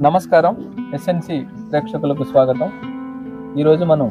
నమస్కారం ఎస్ఎన్సి ప్రేక్షకులకు స్వాగతం ఈరోజు మనం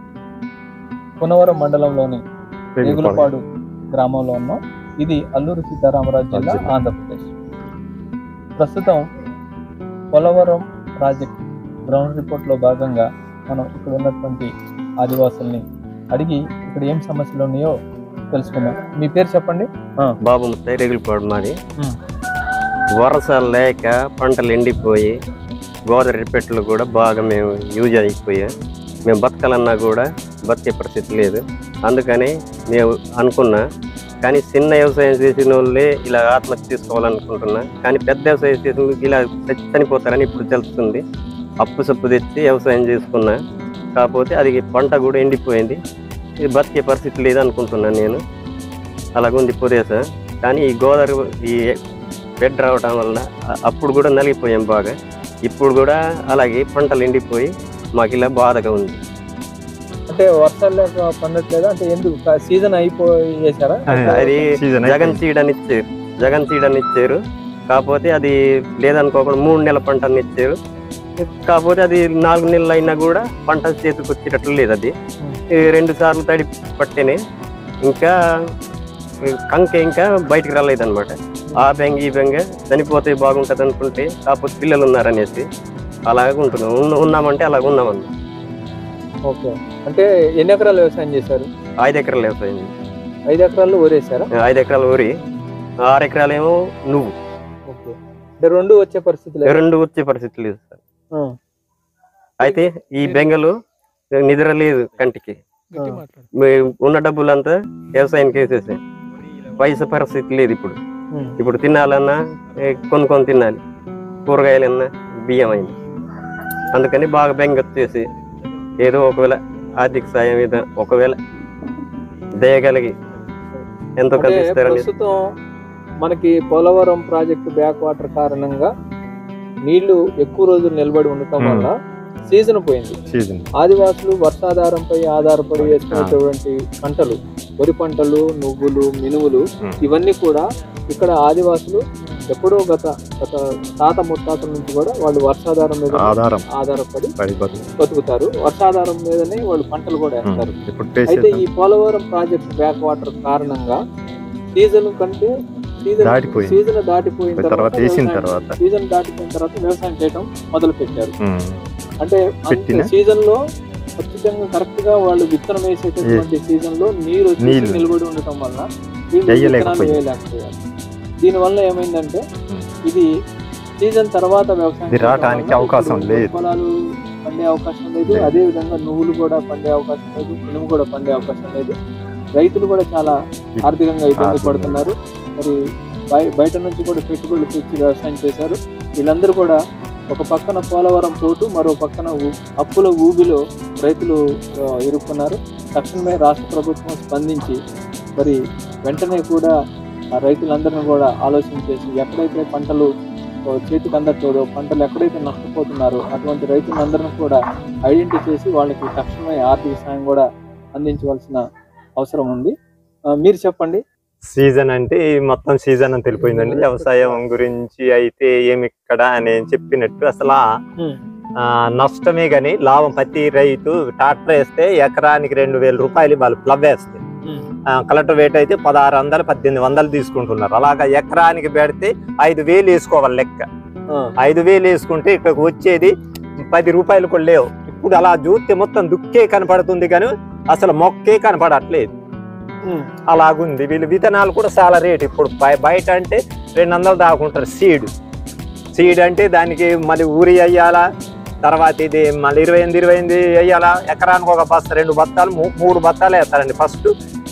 పునవరం మండలంలోని రేగులపాడు గ్రామంలో ఉన్నాం ఇది అల్లూరు సీతారామరాజు జిల్లా జిల్లా. ఆంధ్రప్రదేశ్ ప్రస్తుతం పోలవరం ప్రాజెక్ట్ గ్రౌండ్ రిపోర్ట్లో భాగంగా మనం ఇక్కడ ఉన్నటువంటి ఆదివాసుల్ని అడిగి ఇక్కడ ఏం సమస్యలు ఉన్నాయో తెలుసుకుందాం మీ పేరు చెప్పండి బాబు ముత్తయ్య రెగులపాడు మాది ఉమ్. వర్షాలు లేక పంటలు ఎండిపోయి గోదావరి పెట్టలు కూడా బాగా మేము యూజ్ అయిపోయాం మేము బతకాలన్నా కూడా బతికే పరిస్థితి లేదు అందుకని మేము అనుకున్నా కానీ చిన్న వ్యవసాయం చేసిన వాళ్ళే ఇలా ఆత్మహత్య తీసుకోవాలనుకుంటున్నా కానీ పెద్ద వ్యవసాయం చేసిన వాళ్ళు ఇలా చచ్చి- చనిపోతారని ఇప్పుడు తెలుస్తుంది అప్పు సప్పు తెచ్చి వ్యవసాయం చేసుకున్నా కాకపోతే అది పంట కూడా ఎండిపోయింది ఇది బతికే పరిస్థితి లేదు అనుకుంటున్నాను నేను అలాగుంది ప్రదేశం కానీ ఈ గోదావరి ఈ బెడ్ రావడం వల్ల అ- అప్పుడు కూడా నలిగిపోయాం బాగా ఇప్పుడు కూడా అలాగే పంటలు ఎండిపోయి మాకు ఇలా బాధగా ఉంది అంటే వర్షాలు లేక పండట్లేదా అంటే ఎందుకు సీజన్ అయిపోయి చేశారా అది జగన్ సీడ్ అని ఇచ్చారు జగన్ సీడ్ అని ఇచ్చారు కాకపోతే అది లేదనుకోకుండా మూడు నెలల పంటని ఇచ్చారు కాకపోతే అది నాలుగు నెలలు అయినా కూడా పంట చేతికి వచ్చేటట్లు లేదు అది ఈ రెండు సార్లు తడి పట్టినాయి ఇంకా ఈ కంక ఇంకా బయటికి రాలేదన్నమాట ఆ బెంగ ఈ బెంగ చనిపోతే బాగుంటది అనుకుంటే కాకపోతే పిల్లలు ఉన్నారనేసి అలాగే ఉంటున్నాం ఉన్న- ఉన్నామంటే అలాగ ఉన్నామన్న ఓకే అంటే ఎన్ని ఎకరాలు వ్యవసాయం చేశారు ఐదు ఎకరాలు వ్యవసాయం ఐదు ఎకరాలు ఊరేశారా ఐదు ఎకరాలు ఊరి ఆరు ఎకరాలు ఏమో నువ్వు ఓకే అంటే రెండు వచ్చే పరిస్థితి లేదు రెండు వచ్చే పరిస్థితి లేదు సార్ అయితే ఈ బెంగలు నిద్ర లేదు కంటికి మే- ఉన్న డబ్బులంతా వ్యవసాయానికి వేసేసాం పైసా పరిస్థితి లేదు ఇప్పుడు ఇప్పుడు తినాలన్నా ఏ, కొనుక్కొని తినాలి కూరగాయలన్నా బియ్యం అయింది అందుకని బాగా బెంగ వచ్చేసి ఏదో ఒకవేళ ఆర్థిక సాయం మీద ఒకవేళ దయగలిగి ఎంతో అంటే కల్పిస్తారని ప్రస్తుతం మనకి పోలవరం ప్రాజెక్టు బ్యాక్ వాటర్ కారణంగా నీళ్లు ఎక్కువ రోజులు నిలబడి ఉండటం Hmm. వల్ల సీజన్ పోయింది సీజన్ ఆదివాసులు వర్షాధారంపై ఆధారపడి వేసుకునేటువంటి పంటలు వరి పంటలు నువ్వులు మినుములు Hmm. ఇవన్నీ కూడా ఇక్కడ ఆదివాసులు ఎప్పుడో గత గత తాత ముత్తాతల నుంచి కూడా వాళ్ళు వర్షాధారం మీద ఆధారం ఆధారపడి పడి బతుకు. బతుకుతారు వర్షాధారం మీదనే వాళ్ళు పంటలు కూడా వేస్తారు ఇప్పుడు అయితే టేస్ట్ ఈ పోలవరం ప్రాజెక్ట్ బ్యాక్ వాటర్ కారణంగా సీజన్ కంటే సీజన్ దాటిపోయింది. సీజన్ దాటిపోయిన తర్వాత తర్వాత వేసిన వ్యవసాయం- తర్వాత. సీజన్ దాటిపోయిన తర్వాత వ్యవసాయం చేయడం మొదలు పెట్టారు ఉమ్. అంటే పెట్టిన? సీజన్ లో ఖచ్చితంగా కరెక్ట్ గా వాళ్ళు విత్తనం వేసేటటువంటి సీజన్ లో నీరు వచ్చేసి నీళ్లు. నిలబడి ఉండటం వల్ల వీళ్ళు వేయలేకపోయారు. విత్తనాలు వేయలేకపోయారు దీని వల్ల ఏమైందంటే ఉమ్. ఇది సీజన్ తర్వాత వ్యవసాయం ఇది చేయడం రావటానికి వల్ల అవకాశం ఇప్పుడు లేదు. పొలాలు పండే అవకాశం లేదు లేదు. అదే విధంగా నువ్వులు కూడా పండే అవకాశం లేదు మినుము కూడా పండే అవకాశం లేదు రైతులు కూడా చాలా ఆర్థికంగా ఇబ్బంది ఆర్థికంగా. పడుతున్నారు మరి బయ- బయట నుంచి కూడా పెట్టుబడులు తెచ్చి వ్యవసాయం చేశారు వీళ్ళందరూ కూడా ఒక పక్కన పోలవరం పోటు మరో పక్కన ఊ- అప్పుల ఊబిలో రైతులు ఆ, ఇరుక్కున్నారు తక్షణమే రాష్ట్ర ప్రభుత్వం స్పందించి మరి వెంటనే కూడా ఆ రైతులందరినీ కూడా ఆలోచన చేసి ఎక్కడైతే పంటలు ఆ, చేతికి అందట్లేదో పంటలు ఎక్కడైతే నష్టపోతున్నారో అటువంటి రైతులందరినీ కూడా ఐడెంటిఫై చేసి వాళ్ళకి తక్షణమే ఆర్థిక సాయం కూడా అందించవలసిన అవసరం ఉంది ఆ, మీరు చెప్పండి సీజన్ అంటే ఈ మొత్తం సీజన్ అని తెలిపోయిందండి వ్యవసాయం గురించి అయితే ఏమి ఇక్కడ అని చెప్పినట్టు అసలు ఆ, నష్టమే గాని లాభం ప్రతి రైతు ట్రాక్టర్ వేస్తే ఎకరానికి రెండు వేల రూపాయలు వాళ్ళు ప్లవ్ వేస్తే కలెక్టర్ రేట్ అయితే పదహారు వందలు పద్దెనిమిది వందలు తీసుకుంటున్నారు అలాగా ఎకరానికి పెడితే ఐదు వేలు వేసుకోవాలి లెక్క ఆ, ఐదు వేలు వేసుకుంటే ఇక్కడికి వచ్చేది పది రూపాయలు కూడా లేవు ఇప్పుడు అలా చూస్తే మొత్తం దుక్కే కనపడుతుంది కానీ అసలు మొక్కే కనపడట్లేదు ఉమ్, అలాగుంది వీళ్ళు విత్తనాలు కూడా చాలా రేటు ఇప్పుడు బయ- బయట అంటే రెండు వందలు దాకుంటారు సీడ్ సీడ్ అంటే దానికి మళ్ళీ ఊరి వేయాలా తర్వాత ఇది మళ్ళీ ఇరవై ఎనిమిది ఇరవై ఎనిమిది వేయాలా ఎకరానికి ఒక బస్తా రెండు బత్తాలు మూ- మూడు బత్తాలు వేస్తారండి ఫస్ట్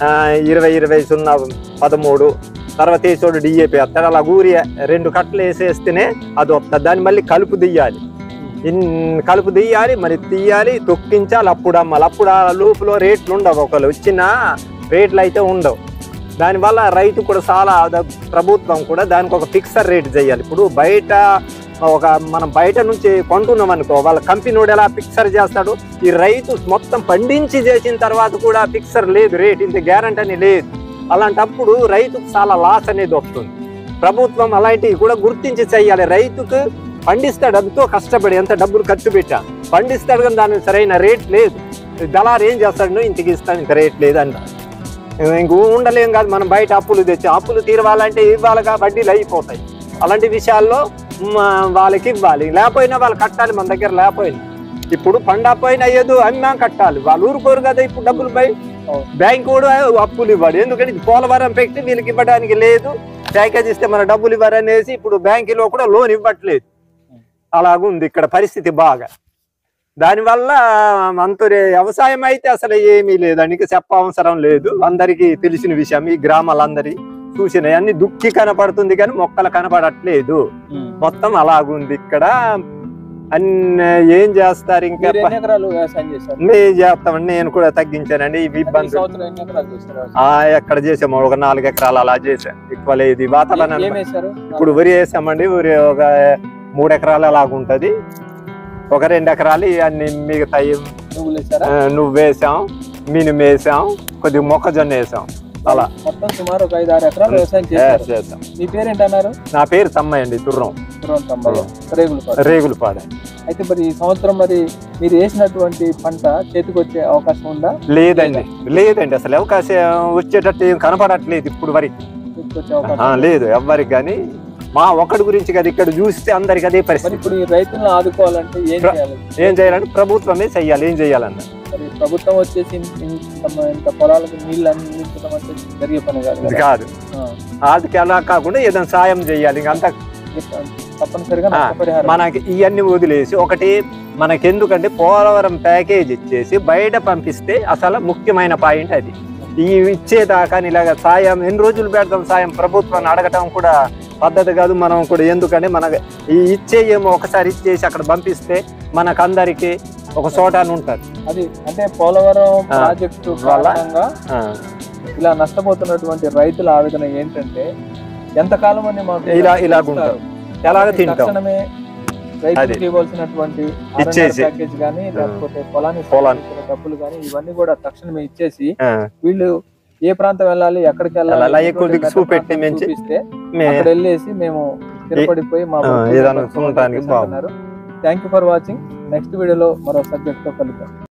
ఇరవై ఇరవై సున్నా పదమూడు తర్వాత వేసోడు డిఏపి వేస్తాడు అలా ఊరి రెండు కట్టలు వేసేస్తేనే అది వస్తుంది దాన్ని మళ్ళీ కలుపు తీయాలి ఇన్ కలుపు తీయాలి మరి తీయాలి తొక్కించాలి అప్పుడు అమ్మాలి అప్పుడు ఆ లూపులో రేట్లు ఉండవు ఒకళ్ళు వచ్చిన రేట్లు అయితే ఉండవు దానివల్ల రైతు కూడా చాలా ద- ప్రభుత్వం కూడా దానికి ఒక ఫిక్సర్ రేట్ చేయాలి ఇప్పుడు బయట ఒక మనం బయట నుంచి కొంటున్నాం అనుకో వాళ్ళ కంపెనీ వాడు ఎలా ఫిక్సర్ చేస్తాడు ఈ రైతు మొత్తం పండించి చేసిన తర్వాత కూడా ఫిక్సర్ లేదు రేట్ ఇంత గ్యారంటీ అని లేదు అలాంటప్పుడు రైతుకు చాలా లాస్ అనేది వస్తుంది ప్రభుత్వం అలాంటివి కూడా గుర్తించి చేయాలి రైతుకు పండిస్తాడు ఎంతో కష్టపడి ఎంత డబ్బులు ఖర్చు పెట్టా పండిస్తాడు కానీ దానికి సరైన రేట్ లేదు దళారు ఏం చేస్తాడు ఇంటికి ఇస్తాడు ఇంత రేట్ లేదు అంట ఇంక ఉండలేం కాదు మనం బయట అప్పులు తెచ్చి అప్పులు తీరవాలంటే ఇవ్వాలిగా వడ్డీలు అయిపోతాయి అలాంటి విషయాల్లో మ, వాళ్ళకి ఇవ్వాలి లేకపోయినా వాళ్ళు కట్టాలి మన దగ్గర లేకపోయినా ఇప్పుడు పండపోయినా ఏదో అమ్మా కట్టాలి వాళ్ళు ఊరుకోరు కదా ఇప్పుడు డబ్బులు పై అవును. బ్యాంక్ కూడా అప్పులు ఇవ్వడు ఎందుకంటే ఇది పోలవరం పెట్టి వీళ్ళకి ఇవ్వడానికి లేదు ప్యాకేజ్ ఇస్తే మన డబ్బులు ఇవ్వరనేసి ఇప్పుడు బ్యాంకులో కూడా లోన్ ఇవ్వట్లేదు అలాగుంది ఇక్కడ పరిస్థితి బాగా దానివల్ల అంతరే వ్యవసాయం అయితే అసలు ఏమీ లేదండి ఇంకా చెప్ప అవసరం లేదు అందరికీ తెలిసిన విషయం ఈ గ్రామాలందరి చూసినవి అన్ని దుక్కి కనపడుతుంది కానీ మొక్కలు కనపడట్లేదు ఉమ్. మొత్తం అలాగుంది ఇక్కడ అన్ని ఏం చేస్తారు ఇంకా మీరు ఎన్ని ఎకరాలు వ్యవసాయం చేశారు మేము చేస్తామండి నేను కూడా తగ్గించానండి ఇవి అంటే ఈ ఇబ్బంది సంవత్సరం ఎన్ని ఎకరాలు చేశారు వ్యవసాయం? ఆ ఎక్కడ చేసాము ఒక నాలుగు ఎకరాలు అలా చేసాం ఎక్కువ లేదు ఈ ఏ- వాతావరణం ఏం వేశారు ఇప్పుడు వరి వేసామండి వరి ఒక మూడు ఎకరాలు అలాగుంటది ఒక రెండు ఎకరాలు అన్ని మిగతాయి నువ్వులు వేశారా ఆ, నువ్వు వేసాం మినుము వేసాం కొద్దిగా మొక్కజొన్న వేసాం అలా మొత్తం సుమారు ఒక ఐదు ఆరు ఎకరాలు వ్యవసాయం చేశారు చేసాం మీ పేరేంటి అన్నారు నా పేరు తమ్మయ్య అండి తుర్రం పురం తొంభై రేగులు పాడు. రేగులపాడ అయితే మరి ఈ సంవత్సరం మరి మీరు వేసినటువంటి పంట చేతికి వచ్చే అవకాశం ఉందా లేదండి లేదండి అసలు అవకాశం వచ్చేటట్టు ఏం కనపడట్లేదు ఇప్పుడు వరకు చేతికి వచ్చే ఆ, అవకాశం లేదు ఎవ్వరికి కానీ మా ఒక్కడి గురించి కదా ఇక్కడ చూస్తే అందరికి అదే మరి పరిస్థితి ఇప్పుడు ఈ రైతులను ఆదుకోవాలంటే ఏం ప్ర- చేయాలి ఏం చేయాలంటే ప్రభుత్వమే చెయ్యాలి ఏం చేయాలన్న మరి ప్రభుత్వం వచ్చేసి ఇన్- ఇంత ఇంత పొలాలకు నీళ్ళు అందించడం అంటే జరిగే పని కాదు ఇది కదా. కాదు ఆ, వాళ్ళకి అలా కాకుండా ఏదైనా సాయం చేయాలి ఇంకంతా ఇది తప్పనిసరిగా ఆ, నష్టపరిహారం మనకి ఇవన్నీ వదిలేసి ఒకటి మనకి ఎందుకంటే పోలవరం ప్యాకేజ్ ఇచ్చేసి బయట పంపిస్తే అసలు ముఖ్యమైన పాయింట్ అది ఈ ఇచ్చేదాకా ఇలాగ సాయం ఎన్ని రోజులు పెడతాం సాయం ప్రభుత్వాన్ని అడగటం కూడా పద్ధతి కాదు మనం కూడా ఎందుకంటే మన ఈ ఇచ్చే ఏమో ఒకసారి ఇచ్చేసి అక్కడ పంపిస్తే మనకు అందరికి ఒక చోట ఉంటుంది అది అంటే పోలవరం ఆ, ప్రాజెక్టు వల్ల? కారణంగా ఆ, ఇలా నష్టపోతున్నటువంటి రైతుల ఆవేదన ఏంటంటే ఎంతకాలం అని మాకు ఇలా ఇలా ఇస్తారు? ఎలాగ తింటాం తక్షణమే రైతులకు ఇవ్వాల్సినటువంటి ఇచ్చేసి. ప్యాకేజ్ కానీ లేకపోతే పొలానికి పొలాన్ని. సంబంధించిన డబ్బులు కానీ ఇవన్నీ కూడా తక్షణమే ఇచ్చేసి ఆ, వీళ్ళు ఏ ప్రాంతం వెళ్ళాలి ఎక్కడికి అలా వెళ్ళాలి ఎక్కువ ఎటువంటి దిక్కు మెట్ట చూపెట్టి ప్రాంతం మంచి- చూపిస్తే మే- అక్కడ వెళ్ళేసి మేము స్థిరపడిపోయి మా ఆ, ఏదైనా చూడటానికి బాగుంది. Thank you for watching next వీడియోలో మరో సబ్జెక్ట్ తో కలుద్దాం